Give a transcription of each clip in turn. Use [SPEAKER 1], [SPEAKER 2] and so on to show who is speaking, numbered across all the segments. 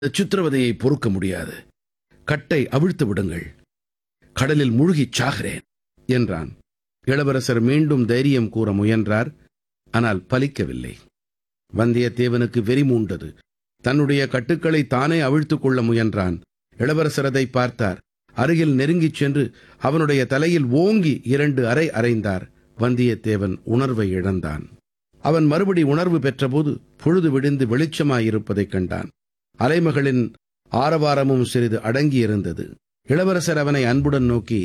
[SPEAKER 1] இந்த சித்திரவதையை பொறுக்க முடியாது கட்டை அவிழ்த்து விடுங்கள் கடலில் முழுகிச் சாகிறேன் என்றான் இளவரசர் மீண்டும் தைரியம் கூற முயன்றார் ஆனால் பலிக்கவில்லை வந்தியத்தேவனுக்கு வெறி மூண்டது தன்னுடைய கட்டுக்களை தானே அவிழ்த்துக் கொள்ள முயன்றான் இளவரசர் அதை பார்த்தார் அருகில் நெருங்கிச் சென்று அவனுடைய தலையில் ஓங்கி இரண்டு அறை அறைந்தார் வந்தியத்தேவன் உணர்வை இழந்தான் அவன் மறுபடி உணர்வு பெற்றபோது பொழுது விடிந்து வெளிச்சமாயிருப்பதைக் கண்டான் அலைமகளின் ஆரவாரமும் சிறிது அடங்கியிருந்தது இளவரசர் அவனை அன்புடன் நோக்கி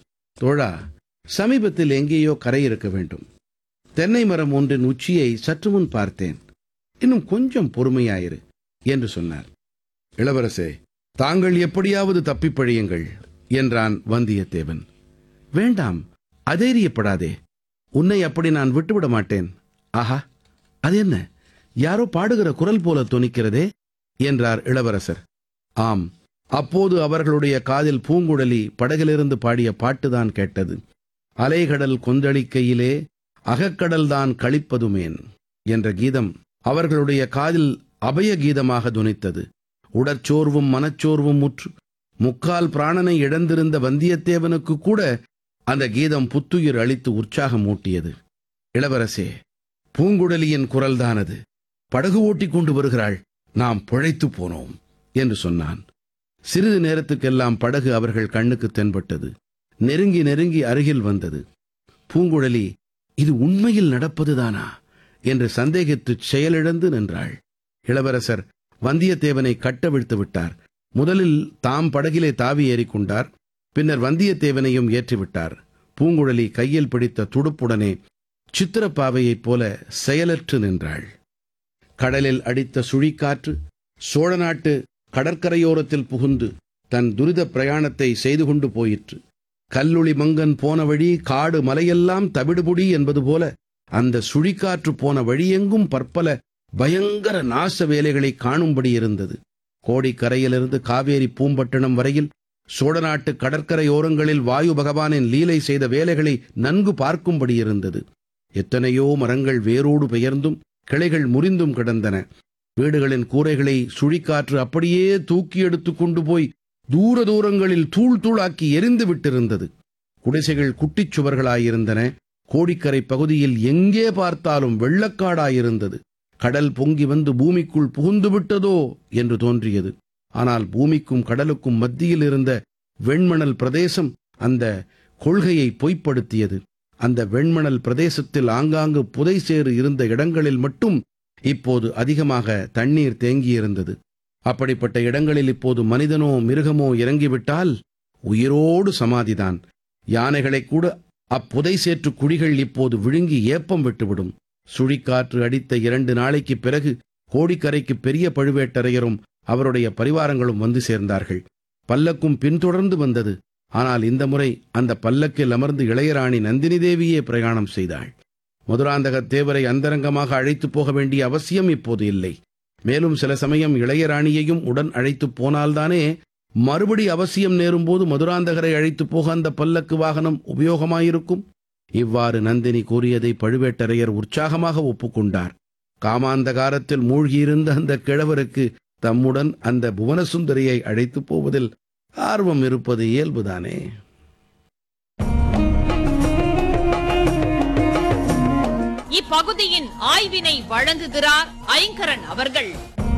[SPEAKER 1] தோழா சமீபத்தில் எங்கேயோ கரை இருக்க வேண்டும் தென்னை மரம் ஒன்றின் உச்சியை சற்று முன் பார்த்தேன் இன்னும் கொஞ்சம் பொறுமையாயிரு என்று சொன்னார் இளவரசே தாங்கள் எப்படியாவது தப்பிப் பழியுங்கள் என்றான் வந்தியத்தேவன் வேண்டாம் அதேரியப்படாதே உன்னை அப்படி நான் விட்டுவிட மாட்டேன் ஆஹா அது என்ன யாரோ பாடுகிற குரல் போல தொனிக்கிறதே என்றார் இளவரசர் ஆம் அப்போது அவர்களுடைய காதில் பூங்குழலி படகிலிருந்து பாடிய பாட்டுதான் கேட்டது அலைகடல் கொந்தளிக்கையிலே அகக்கடல்தான் களிப்பதுமேன் என்ற கீதம் அவர்களுடைய காதில் அபய கீதமாக துனித்தது உடற்சோர்வும் மனச்சோர்வும் முற்று முக்கால் பிராணனை இழந்திருந்த வந்தியத்தேவனுக்கு கூட அந்த கீதம் புத்துயிர் அளித்து உற்சாகம் ஊட்டியது இளவரசே பூங்குழலியின் குரல்தான் அது படகு ஓட்டிக் கொண்டு வருகிறாள் நாம் பிழைத்துப் போனோம் என்று சொன்னான் சிறிது நேரத்துக்கெல்லாம் படகு அவர்கள் கண்ணுக்கு தென்பட்டது நெருங்கி நெருங்கி அருகில் வந்தது பூங்குழலி இது உண்மையில் நடப்பதுதானா என்று சந்தேகித்துச் செயலிழந்து நின்றாள் இளவரசர் வந்தியத்தேவனை கட்டவிழ்த்து விட்டார் முதலில் தாம் படகிலே தாவி ஏறிக்கொண்டார் பின்னர் வந்தியத்தேவனையும் ஏற்றிவிட்டார் பூங்குழலி கையில் பிடித்த துடுப்புடனே சித்திரப்பாவையைப் போல செயலற்று நின்றாள் கடலில் அடித்த சுழிக்காற்று சோழ நாட்டு கடற்கரையோரத்தில் புகுந்து தன் துரித பிரயாணத்தை செய்து கொண்டு போயிற்று கல்லுளி மங்கன் போன வழி காடு மலையெல்லாம் தவிடுபுடி என்பது போல அந்த சுழிக்காற்று போன வழியெங்கும் பற்பல பயங்கர நாச வேலைகளை காணும்படி இருந்தது கோடிக்கரையிலிருந்து காவேரி பூம்பட்டினம் வரையில் சோழ நாட்டு கடற்கரையோரங்களில் வாயு பகவானின் லீலை செய்த வேலைகளை நன்கு பார்க்கும்படி இருந்தது எத்தனையோ மரங்கள் வேரோடு பெயர்ந்தும் கிளைகள் முறிந்தும் கிடந்தன வீடுகளின் கூரைகளை சுழிக்காற்று அப்படியே தூக்கி எடுத்து கொண்டு போய் தூர தூரங்களில் தூள் தூளாக்கி எரிந்து விட்டிருந்தது குடிசைகள் குட்டிச் சுவர்களாயிருந்தன கோடிக்கரை பகுதியில் எங்கே பார்த்தாலும் வெள்ளக்காடாயிருந்தது கடல் பொங்கி வந்து பூமிக்குள் புகுந்து விட்டதோ என்று தோன்றியது ஆனால் பூமிக்கும் கடலுக்கும் மத்தியில் இருந்த வெண்மணல் பிரதேசம் அந்த கொள்கையை பொய்ப்படுத்தியது அந்த வெண்மணல் பிரதேசத்தில் ஆங்காங்கு புதைசேறு இருந்த இடங்களில் மட்டும் இப்போது அதிகமாக தண்ணீர் தேங்கியிருந்தது அப்படிப்பட்ட இடங்களில் இப்போது மனிதனோ மிருகமோ இறங்கிவிட்டால் உயிரோடு சமாதிதான் யானைகளை கூட அப்புதை சேற்று குழிகள் இப்போது விழுங்கி ஏப்பம் விட்டுவிடும் சுழிக்காற்று அடித்த இரண்டு நாளைக்கு பிறகு கோடிக்கரைக்கு பெரிய பழுவேட்டரையரும் அவருடைய பரிவாரங்களும் வந்து சேர்ந்தார்கள் பல்லக்கும் பின்தொடர்ந்து வந்தது ஆனால் இந்த முறை அந்த பல்லக்கில் அமர்ந்து இளையராணி நந்தினி தேவியே பிரயாணம் செய்தாள் மதுராந்தகத் தேவரை அந்தரங்கமாக அழைத்துப் போக வேண்டிய அவசியம் இப்போது இல்லை மேலும் சில சமயம் இளையராணியையும் உடன் அழைத்துப் போனால்தானே மறுபடி அவசியம் நேரும்போது மதுராந்தகரை அழைத்துப் போக அந்த பல்லக்கு வாகனம் உபயோகமாயிருக்கும் இவ்வாறு நந்தினி கூறியதை பழுவேட்டரையர் உற்சாகமாக ஒப்புக்கொண்டார் காமாந்தகாரத்தில் மூழ்கியிருந்த அந்த கிழவருக்கு தம்முடன் அந்த புவனசுந்தரியை அழைத்துப் போவதில் ஆர்வம் இருப்பது இயல்புதானே
[SPEAKER 2] இப்பகுதியின் ஆய்வினை வழங்குகிறார் ஐங்கரன் அவர்கள்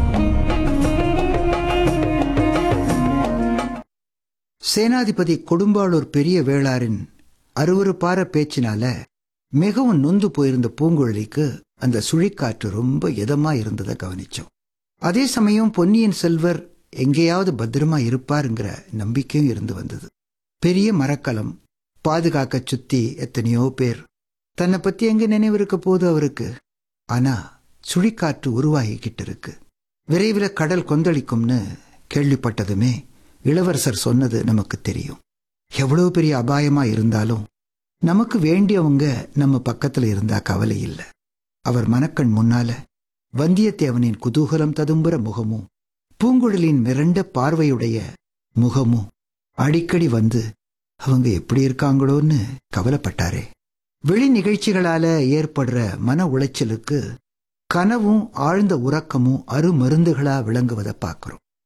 [SPEAKER 3] சேனாதிபதி கொடும்பாளூர் பெரிய வேளாரின் அருவருப்பார பேச்சினால மிகவும் நொந்து போயிருந்த பூங்குழலிக்கு அந்த சுழிக்காற்று ரொம்ப இதமா இருந்ததை கவனிச்சோம் அதே சமயம் பொன்னியின் செல்வர் எங்கேயாவது பத்திரமா இருப்பாருங்கிற நம்பிக்கையும் இருந்து வந்தது பெரிய மரக்கலம் பாதுகாக்க சுத்தி எத்தனையோ பேர் தன்னை பத்தி எங்க நினைவு இருக்க போது அவருக்கு ஆனா சுழிக்காற்று உருவாகிக்கிட்டு இருக்கு விரைவில் கடல் கொந்தளிக்கும்னு கேள்விப்பட்டதுமே இளவரசர் சொன்னது நமக்கு தெரியும் எவ்வளவு பெரிய அபாயமா இருந்தாலும் நமக்கு வேண்டியவங்க நம்ம பக்கத்துல இருந்தா கவலை இல்லை அவர் மனக்கண் முன்னால வந்தியத்தேவனின் குதூகலம் ததும்புற முகமும் பூங்குழலின் மிரண்ட பார்வையுடைய முகமும் அடிக்கடி வந்து அவங்க எப்படி இருக்காங்களோன்னு கவலைப்பட்டாரே வெளி நிகழ்ச்சிகளால ஏற்படுற மன உளைச்சலுக்கு கனவும் ஆழ்ந்த உறக்கமும் அருமருந்துகளா விளங்குவதை பார்க்கிறோம்